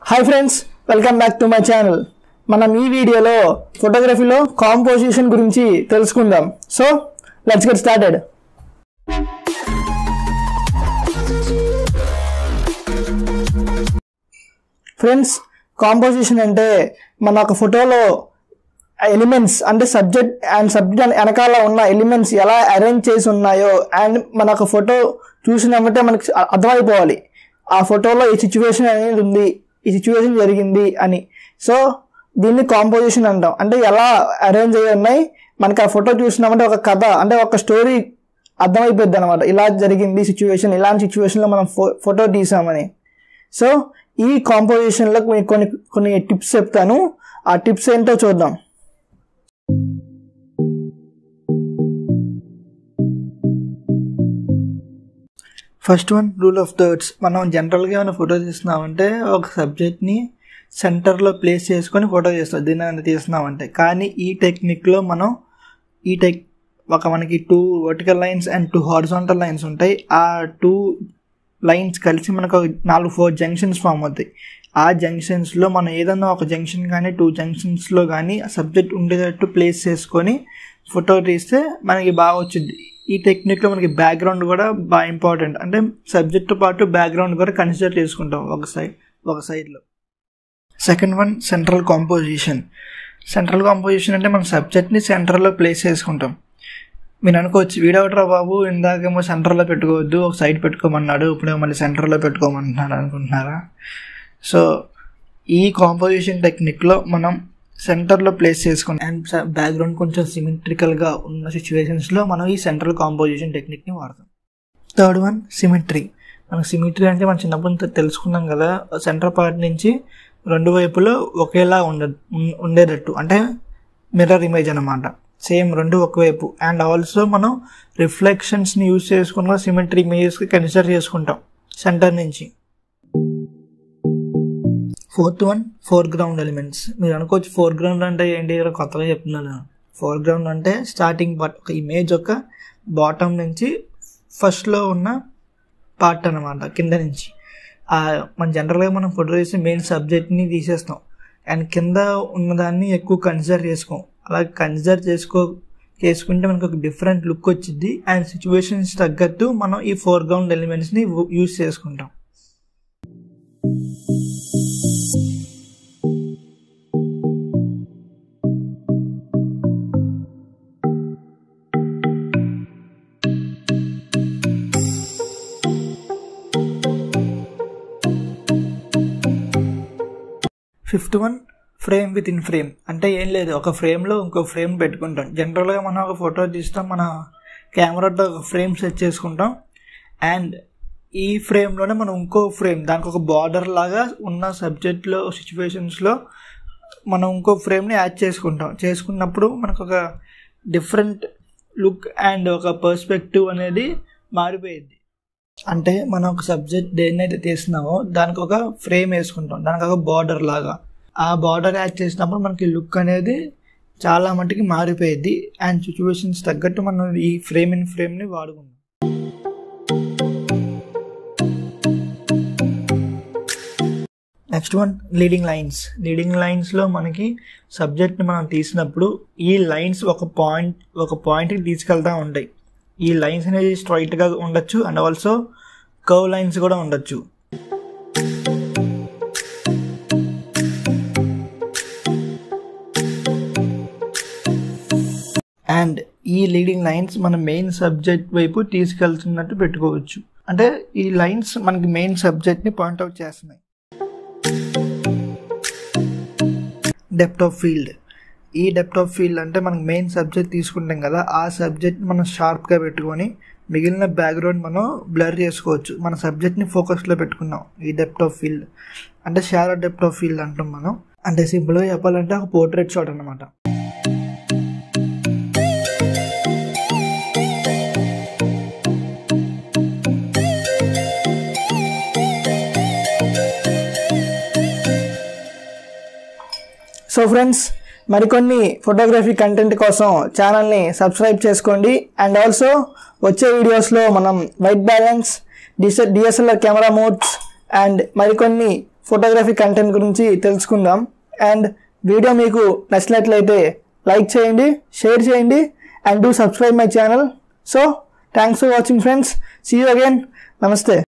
hi friends welcome back to my channel మనం ఈ వీడియోలో ఫోటోగ్రఫీలో కాంపోజిషన్ గురించి తెలుసుకుందాం so let's get started friends composition అంటే మన ఒక ఫోటోలో ఎలిమెంట్స్ అంటే సబ్జెక్ట్ అండ్ సబ్జెక్ట్ వెనకాల ఉన్న ఎలిమెంట్స్ ఎలా అరేంజ్ చేసి ఉన్నాయో అండ్ మన ఒక ఫోటో చూసినామంటే మనకి అ- అర్థమైపోవాలి ఆ ఫోటోలో ఈ సిచ్యువేషన్ అనేది ఉంది ఈ సిచ్యువేషన్ జరిగింది అని సో దీన్ని కాంపోజిషన్ అంటాం అంటే ఎలా అరేంజ్ అయ్యి ఉన్నాయి మనకి ఆ ఫోటో చూసినామంటే ఒక కథ అంటే ఒక స్టోరీ అర్థమైపోద్ది అనమాట ఇలా జరిగింది సిచ్యువేషన్ ఇలాంటి సిచ్యువేషన్లో మనం ఫో ఫోటో తీసామని సో ఈ కాంపోజిషన్లో మీకు కొన్ని కొన్ని టిప్స్ చెప్తాను ఆ టిప్స్ ఏంటో చూద్దాం first one rule of thirds మనం జనరల్గా ఏమైనా ఫోటో తీస్తున్నామంటే ఒక సబ్జెక్ట్ని సెంటర్లో ప్లేస్ చేసుకొని ఫోటో చేస్తాం దీన్ని ఏమైనా తీస్తున్నామంటే కానీ ఈ టెక్నిక్లో మనం ఈ టెక్ ఒక మనకి two vertical lines and two horizontal lines ఉంటాయి ఆ టూ లైన్స్ కలిసి మనకు ఒక నాలుగు ఫోర్ జంక్షన్స్ ఫామ్ అవుతాయి ఆ జంక్షన్స్లో మనం ఏదన్నా ఒక జంక్షన్ కానీ టూ జంక్షన్స్లో కానీ సబ్జెక్ట్ ఉండేటట్టు ప్లేస్ చేసుకొని ఫోటో తీస్తే మనకి బాగా వచ్చింది ఈ టెక్నిక్లో మనకి బ్యాక్గ్రౌండ్ కూడా బాగా ఇంపార్టెంట్ అంటే సబ్జెక్ట్తో పాటు బ్యాక్గ్రౌండ్ కూడా కన్సిడర్ చేసుకుంటాం ఒక సైడ్ ఒక సైడ్లో second one central composition central composition అంటే మన సబ్జెక్ట్ని సెంటర్లో ప్లేస్ చేసుకుంటాం మీరు అనుకోవచ్చు వీడవట్రా బాబు ఇందాకేమో సెంటర్లో పెట్టుకోవద్దు ఒక సైడ్ పెట్టుకోమన్నాడు ఇప్పుడేమో మళ్ళీ సెంటర్లో పెట్టుకోమంటున్నాడు అనుకుంటున్నారా సో ఈ కాంపోజిషన్ టెక్నిక్లో మనం సెంటర్లో ప్లేస్ చేసుకుని అండ్ బ్యాక్గ్రౌండ్ కొంచెం సిమెట్రికల్గా ఉన్న సిచ్యువేషన్స్లో మనం ఈ సెంట్రల్ కాంపోజిషన్ టెక్నిక్ని వాడతాం థర్డ్ వన్ సిమెట్రీ మనకు సిమెట్రీ అంటే మనం చిన్నప్పటి నుంచి తెలుసుకున్నాం కదా సెంటర్ పార్ట్ నుంచి రెండు వైపులో ఒకేలా ఉండ ఉన్- ఉండేటట్టు అంటే మిర్రర్ ఇమేజ్ అనమాట సేమ్ రెండు ఒకవైపు అండ్ ఆల్సో మనం రిఫ్లెక్షన్స్ని యూజ్ చేసుకుని కూడా సిమెట్రీ ఇమేజెస్కి కన్సిడర్ చేసుకుంటాం సెంటర్ నుంచి fourth one foreground elements మీరు అనుకోవచ్చు ఫోర్ గ్రౌండ్ అంటే ఏంటి ఇక్కడ కొత్తగా చెప్తున్నాను ఫోర్ గ్రౌండ్ అంటే స్టార్టింగ్ పార్ట్ ఒక ఇమేజ్ ఒక బాటమ్ నుంచి ఫస్ట్లో ఉన్న పార్ట్ అనమాట కింద నుంచి ఆ, మన జనరల్గా మనం ఫోటో తీసి మెయిన్ సబ్జెక్ట్ని తీసేస్తాం అండ్ కింద ఉన్నదాన్ని ఎక్కువ కన్సిడర్ చేసుకోం అలా కన్సిడర్ చేసుకో చేసుకుంటే మనకు ఒక డిఫరెంట్ లుక్ వచ్చింది అండ్ సిచ్యువేషన్స్ తగ్గట్టు మనం ఈ ఫోర్ గ్రౌండ్ ఎలిమెంట్స్ని యూజ్ చేసుకుంటాం fifth one frame within frame అంటే ఏం లేదు ఒక ఫ్రేమ్లో ఇంకో ఫ్రేమ్ పెట్టుకుంటాం జనరల్గా మనం ఒక ఫోటో తీస్తాం మన కెమెరాతో ఒక ఫ్రేమ్ సెట్ చేసుకుంటాం అండ్ ఈ ఫ్రేమ్లోనే మనం ఇంకో ఫ్రేమ్ దానికి ఒక బార్డర్ లాగా ఉన్న సబ్జెక్ట్లో సిచ్యువేషన్స్లో మనం ఇంకో ఫ్రేమ్ని యాడ్ చేసుకుంటాం చేసుకున్నప్పుడు మనకు ఒక డిఫరెంట్ లుక్ అండ్ ఒక పర్స్పెక్టివ్ అనేది మారిపోయింది అంటే మనం ఒక సబ్జెక్ట్ దేన్నైతే తీస్తున్నామో దానికి ఒక ఫ్రేమ్ వేసుకుంటాం దానికి ఒక బార్డర్ లాగా ఆ బార్డర్ యాడ్ చేసినప్పుడు మనకి లుక్ అనేది చాలా మటుకి మారిపోయింది అండ్ సిచ్యువేషన్స్ తగ్గట్టు మనం ఈ ఫ్రేమ్ ఇన్ ఫ్రేమ్ని వాడుకుంటాం next one leading lines leading లైన్స్లో మనకి సబ్జెక్ట్ని మనం తీసినప్పుడు ఈ లైన్స్ ఒక పాయింట్ ఒక పాయింట్కి తీసుకెళ్తూ ఉంటాయి ఈ లైన్స్ అనేది స్ట్రైట్గా ఉండొచ్చు అండ్ ఆల్సో కర్వ్ లైన్స్ కూడా ఉండొచ్చు అండ్ ఈ లీడింగ్ లైన్స్ మన మెయిన్ సబ్జెక్ట్ వైపు తీసుకెళ్తున్నట్టు పెట్టుకోవచ్చు అంటే ఈ లైన్స్ మనకి మెయిన్ సబ్జెక్ట్ని పాయింట్అవుట్ చేస్తున్నాయి డెప్త్ ఆఫ్ ఫీల్డ్ ఈ డెప్త్ ఆఫ్ ఫీల్డ్ అంటే మనకి మెయిన్ సబ్జెక్ట్ తీసుకుంటాం కదా ఆ సబ్జెక్ట్ మనం షార్ప్గా పెట్టుకొని మిగిలిన బ్యాక్గ్రౌండ్ మనం బ్లర్ చేసుకోవచ్చు మన సబ్జెక్ట్ని ఫోకస్లో పెట్టుకున్నాం ఈ డెప్త్ ఆఫ్ ఫీల్డ్ అంటే షారో డెప్త్ ఆఫ్ ఫీల్డ్ అంటాం మనం అంటే సింపుల్గా చెప్పాలంటే ఒక పోర్ట్రేట్ షాట్ అనమాట సో ఫ్రెండ్స్ మరికొన్ని ఫోటోగ్రఫీ కంటెంట్ కోసం ఛానల్ని సబ్స్క్రైబ్ చేసుకోండి అండ్ ఆల్సో వచ్చే వీడియోస్లో మనం white balance DSLR camera modes and మరికొన్ని ఫోటోగ్రఫీ కంటెంట్ గురించి తెలుసుకుందాం అండ్ వీడియో మీకు నచ్చినట్లయితే లైక్ చేయండి షేర్ చేయండి and do subscribe my channel so thanks for watching friends see you again నమస్తే